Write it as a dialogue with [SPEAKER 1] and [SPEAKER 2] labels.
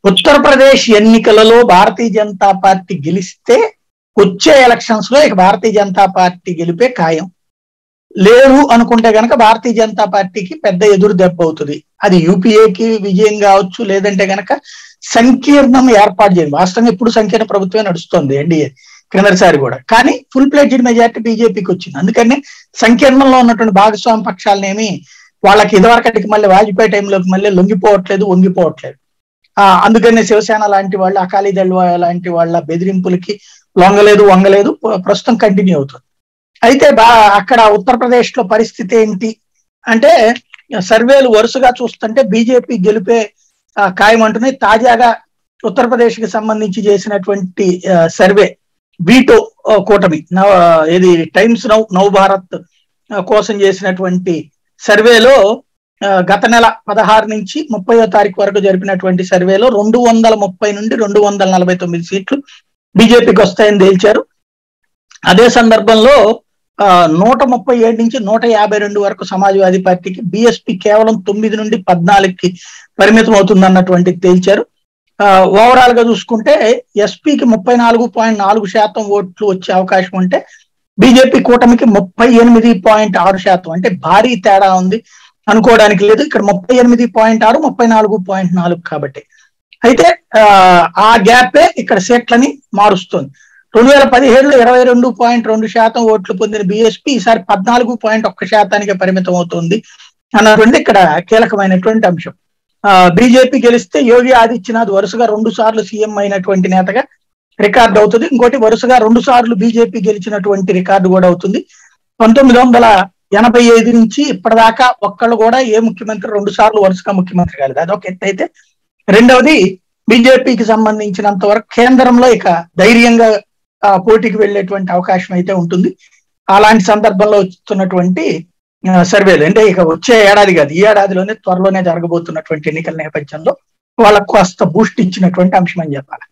[SPEAKER 1] ఉత్తరప్రదేశ్ ఎన్నికలలో భారతీయ జనతా పార్టీ గెలిస్తే వచ్చే ఎలక్షన్స్ లో ఇక భారతీయ జనతా పార్టీ గెలిపే ఖాయం లేరు అనుకుంటే గనక భారతీయ జనతా పార్టీకి పెద్ద ఎదురు దెబ్బ అవుతుంది అది యూపీఏకి విజయం కావచ్చు లేదంటే గనక సంకీర్ణం ఏర్పాటు చేయండి వాస్తవంగా ఇప్పుడు సంకీర్ణ ప్రభుత్వమే నడుస్తుంది ఎన్డీఏ క్రిందసారి కూడా కానీ ఫుల్ ప్లేటెడ్ మెజార్టీ బీజేపీకి వచ్చింది అందుకని సంకీర్ణంలో ఉన్నటువంటి భాగస్వామి పక్షాలనేమి వాళ్ళకి ఇదివరకటికి మళ్ళీ వాజ్పేయి టైంలోకి మళ్ళీ లొంగిపోవట్లేదు వంగిపోవట్లేదు ఆ అందుకనే శివసేన లాంటి వాళ్ళు అకాలీదళ్ లాంటి వాళ్ళ బెదిరింపులకి లొంగలేదు వంగలేదు ప్ర- ప్రస్తుతం కంటిన్యూ అవుతుంది అయితే బా అక్కడ ఉత్తరప్రదేశ్ లో పరిస్థితి ఏంటి అంటే సర్వేలు వరుసగా చూస్తుంటే బీజేపీ గెలిపే ఆ, ఖాయమంటున్నాయి తాజాగా ఉత్తరప్రదేశ్ కి సంబంధించి చేసినటువంటి ఆ, సర్వే వీటో ఆ, కూటమి నవ ఇది టైమ్స్ నౌ నవ్ భారత్ ఆ, కోసం చేసినటువంటి సర్వేలో ఆ, గత నెల పదహారు నుంచి ముప్పయో తారీఖు వరకు జరిపినటువంటి సర్వేలో రెండు వందల ముప్పై నుండి రెండు వందల నలభై తొమ్మిది సీట్లు బీజేపీకి వస్తాయని తేల్చారు అదే సందర్భంలో ఆ, నూట ముప్పై ఏడు నుంచి నూట యాభై రెండు వరకు సమాజ్వాదీ పార్టీకి బీఎస్పీ కేవలం తొమ్మిది నుండి పద్నాలుగుకి పరిమితం అవుతుందన్నటువంటి తేల్చారు ఓవరాల్ గా చూసుకుంటే ఎస్పీకి ముప్పై నాలుగు పాయింట్ నాలుగు శాతం ఓట్లు వచ్చే అవకాశం ఉంటే బీజేపీ కూటమికి ముప్పై ఎనిమిది పాయింట్ ఆరు శాతం అంటే భారీ తేడా ఉంది అనుకోవడానికి లేదు ఇక్కడ ముప్పై ఎనిమిది పాయింట్ ఆరు ముప్పై నాలుగు పాయింట్ నాలుగు కాబట్టి అయితే ఆ, ఆ గ్యాపే ఇక్కడ సీట్లని మారుస్తుంది రెండు వేల పదిహేడులో ఇరవై రెండు పాయింట్ రెండు శాతం ఓట్లు పొందిన బీఎస్పీ ఈసారి పద్నాలుగు పాయింట్ ఒక్క శాతానికి పరిమితం అవుతుంది అన్నటువంటి ఇక్కడ కీలకమైనటువంటి అంశం ఆ బీజేపీ గెలిస్తే యోగి ఆదిత్యనాథ్ వరుసగా రెండు సార్లు సీఎం అయినటువంటి నేతగా రికార్డు అవుతుంది ఇంకోటి వరుసగా రెండు సార్లు బీజేపీ గెలిచినటువంటి రికార్డు కూడా అవుతుంది పంతొమ్మిది వందల ఎనభై ఐదు నుంచి ఇప్పటిదాకా ఒక్కళ్ళు కూడా ఏ ముఖ్యమంత్రి రెండు సార్లు వరుసగా ముఖ్యమంత్రి కాలేదు అదొక ఎత్తు అయితే రెండవది బీజేపీకి సంబంధించినంత వరకు కేంద్రంలో ఇక ధైర్యంగా ఆ, పోటీకి వెళ్ళేటువంటి అవకాశం అయితే ఉంటుంది అలాంటి సందర్భంలో వస్తున్నటువంటి ఆ, సర్వేలు అంటే ఇక వచ్చే ఏడాది కాదు ఈ ఏడాదిలోనే త్వరలోనే జరగబోతున్నటువంటి ఎన్నికల నేపథ్యంలో వాళ్ళకు కాస్త బూస్ట్ ఇచ్చినటువంటి అంశం అని చెప్పాలి